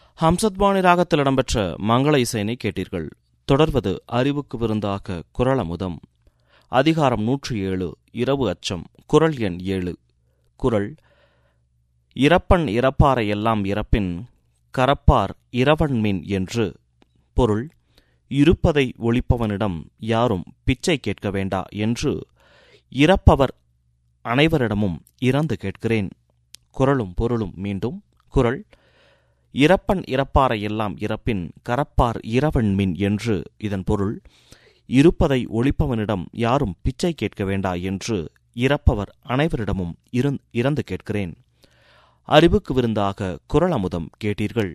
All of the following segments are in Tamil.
ஹம்சத்வாணி ராகத்தில் இடம்பெற்ற மங்கள இசையினை கேட்டீர்கள் தொடர்வது அறிவுக்கு விருந்தாக குரலமுதம் அதிகாரம் நூற்றி ஏழு இரவு அச்சம் குரல் எண் ஏழு குரல் இறப்பன் இறப்பாரை எல்லாம் இறப்பின் கரப்பார் இரவன்மின் என்று பொருள் இருப்பதை ஒழிப்பவனிடம் யாரும் பிச்சை கேட்க வேண்டா என்று இறப்பவர் அனைவரிடமும் இறந்து கேட்கிறேன் குரலும் பொருளும் மீண்டும் குரல் இறப்பன் இறப்பாரை எல்லாம் இறப்பின் கரப்பார் இரவன்மின் என்று இதன் பொருள் இருப்பதை ஒழிப்பவனிடம் யாரும் பிச்சை கேட்க வேண்டா என்று இறப்பவர் அனைவரிடமும் இறந்து கேட்கிறேன் அறிவுக்கு விருந்தாக குரல் அமுதம் கேட்டீர்கள்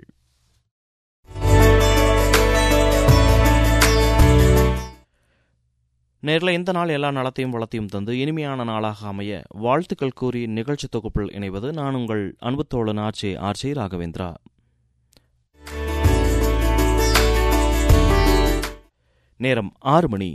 நேரில் இந்த நாள் எல்லா நலத்தையும் வளத்தையும் தந்து இனிமையான நாளாக அமைய வாழ்த்துக்கள் கூறி நிகழ்ச்சி தொகுப்பில் இணைவது நான் உங்கள் அன்பு தோழன் ஆர்ச்சே ஆர்ச்சே ராகவேந்திரா நேரம் ஆறு மணி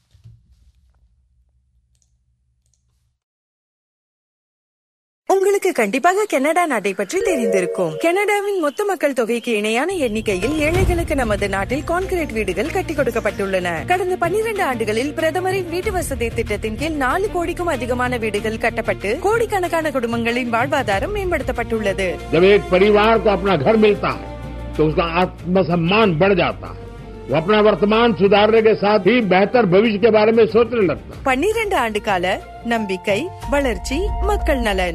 உங்களுக்கு கண்டிப்பாக கனடா நாட்டை பற்றி தெரிந்திருக்கும் கனடாவின் மொத்த மக்கள் தொகைக்கு இணையான எண்ணிக்கையில் ஏழைகளுக்கு நமது நாட்டில் கான்கிரீட் வீடுகள் கட்டி கொடுக்கப்பட்டுள்ளன கடந்த பன்னிரண்டு ஆண்டுகளில் பிரதமரின் வீட்டு வசதி திட்டத்தின் கீழ் நாலு கோடிக்கும் அதிகமான வீடுகள் கட்டப்பட்டு கோடிக்கணக்கான குடும்பங்களின் வாழ்வாதாரம் மேம்படுத்தப்பட்டுள்ளது जब एक परिवार को अपना घर मिलता है तो उसका आत्मसम्मान बढ़ जाता है वो अपना वर्तमान सुधारने के साथ ही बेहतर भविष्य के बारे में सोचने लगता है பன்னிரண்டு ஆண்டு கால நம்பிக்கை வளர்ச்சி மக்கள் நலன்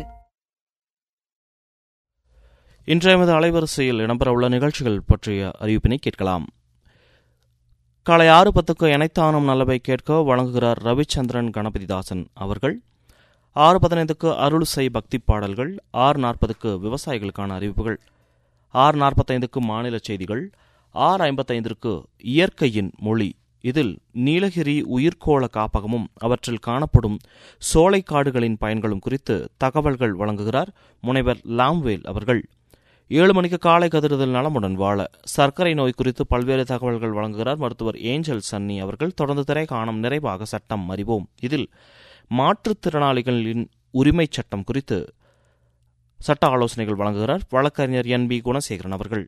இன்றைய எமது அலைவரிசையில் இடம்பெறவுள்ள நிகழ்ச்சிகள் பற்றிய அறிவிப்பினை கேட்கலாம் காலை ஆறு பத்துக்கு இணைத்தானும் நல்லவை கேட்க வழங்குகிறார் ரவிச்சந்திரன் கணபதிதாசன் அவர்கள் ஆறு பதினைந்துக்கு அருள்சை பக்தி பாடல்கள் ஆறு நாற்பதுக்கு விவசாயிகளுக்கான அறிவிப்புகள் ஆறு நாற்பத்தைந்துக்கு மாநில செய்திகள் ஆறு ஐம்பத்தைந்திற்கு இயற்கையின் மொழி இதில் நீலகிரி உயிர்கோள காப்பகமும் அவற்றில் காணப்படும் சோலைக்காடுகளின் பயன்களும் குறித்து தகவல்கள் வழங்குகிறார் முனைவர் லாம்வேல் அவர்கள் ஏழு மணிக்கு காலை கதிருதல் நலமுடன் வாழ சர்க்கரை நோய் குறித்து பல்வேறு தகவல்கள் வழங்குகிறார் மருத்துவர் ஏஞ்சல் சன்னி அவர்கள் தொடர்ந்து திரை காணும் நிறைவாக சட்டம் அறிவோம் இதில் மாற்றுத்திறனாளிகளின் உரிமைச் சட்டம் குறித்து சட்ட ஆலோசனைகள் வழங்குகிறார் வழக்கறிஞர் என் பி குணசேகரன் அவர்கள்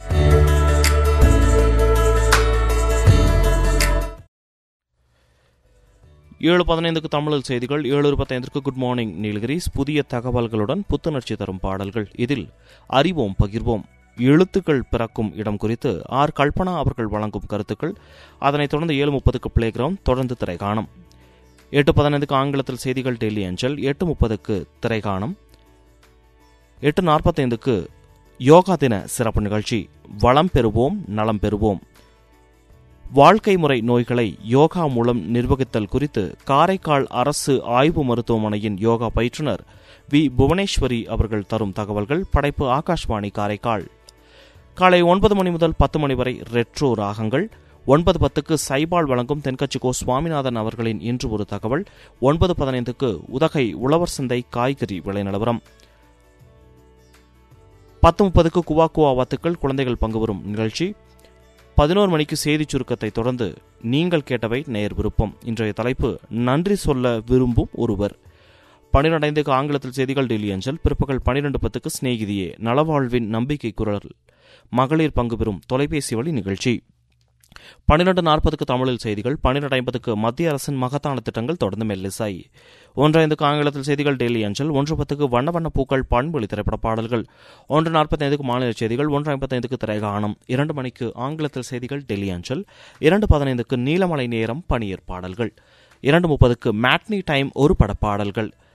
ஏழு பதினைந்துக்கு தமிழில் செய்திகள் ஏழு இருபத்தைந்திற்கு குட் மார்னிங் நீலகிரிஸ் புதிய தகவல்களுடன் புத்துணர்ச்சி தரும் பாடல்கள் இதில் அறிவோம் பகிர்வோம் எழுத்துக்கள் பிறக்கும் இடம் குறித்து ஆர் கல்பனா அவர்கள் வழங்கும் கருத்துக்கள் அதனைத் தொடர்ந்து ஏழு முப்பதுக்கு பிளே கிரவுண்ட் தொடர்ந்து திரைகாணம் எட்டு பதினைந்துக்கு ஆங்கிலத்தில் செய்திகள் டெல்லி அஞ்சல் எட்டு முப்பதுக்கு திரைகாணம் எட்டு நாற்பத்தைந்துக்கு யோகா தின சிறப்பு நிகழ்ச்சி வளம் பெறுவோம் நலம் பெறுவோம் வாழ்க்கை முறை நோய்களை யோகா மூலம் நிர்வகித்தல் குறித்து காரைக்கால் அரசு ஆய்வு மருத்துவமனையின் யோகா பயிற்றுனர் வி புவனேஸ்வரி அவர்கள் தரும் தகவல்கள் படைப்பு ஆகாஷ்வாணி காரைக்கால் காலை ஒன்பது மணி முதல் பத்து மணி வரை ரெட்ரோ ராகங்கள் ஒன்பது பத்துக்கு சைபால் வழங்கும் தென்கட்சி கோ சுவாமிநாதன் அவர்களின் இன்று ஒரு தகவல் ஒன்பது பதினைந்துக்கு உதகை உழவர் சந்தை காய்கறி விலை நிலவரம் பத்து முப்பதுக்கு குவா குவா வாத்துக்கள் குழந்தைகள் பங்கு வரும் நிகழ்ச்சி பதினோரு மணிக்கு செய்திச் சுருக்கத்தை தொடர்ந்து நீங்கள் கேட்டவை நேர் விருப்பம் இன்றைய தலைப்பு நன்றி சொல்ல விரும்பும் ஒருவர் பனிரெண்டைந்துக்கு ஆங்கிலத்தில் செய்திகள் டெல்லி அஞ்சல் பிற்பகல் பனிரெண்டு பத்துக்கு சிநேகிதியே நலவாழ்வின் நம்பிக்கை குரல் மகளிர் பங்கு பெறும் தொலைபேசி வழி நிகழ்ச்சி பன்னிரண்டு நாற்பதுக்கு தமிழில் செய்திகள் பன்னிரண்டு ஐம்பதுக்கு மத்திய அரசின் மகத்தான திட்டங்கள் தொடர்ந்து மெல்லிசை ஒன்றைந்துக்கு ஆங்கிலத்தில் செய்திகள் டெல்லி அஞ்சல் ஒன்று பத்துக்கு வண்ண வண்ண பூக்கள் பண்பொழி திரைப்பட பாடல்கள் ஒன்று நாற்பத்தைந்துக்கு மாநில செய்திகள் ஒன்று ஐம்பத்தைந்துக்கு திரைகாணம் இரண்டு மணிக்கு ஆங்கிலத்தில் செய்திகள் டெல்லி அஞ்சல் இரண்டு பதினைந்துக்கு நீலமலை நேரம் பணியர் பாடல்கள் இரண்டு முப்பதுக்கு மேட்னி டைம் ஒரு பட பாடல்கள்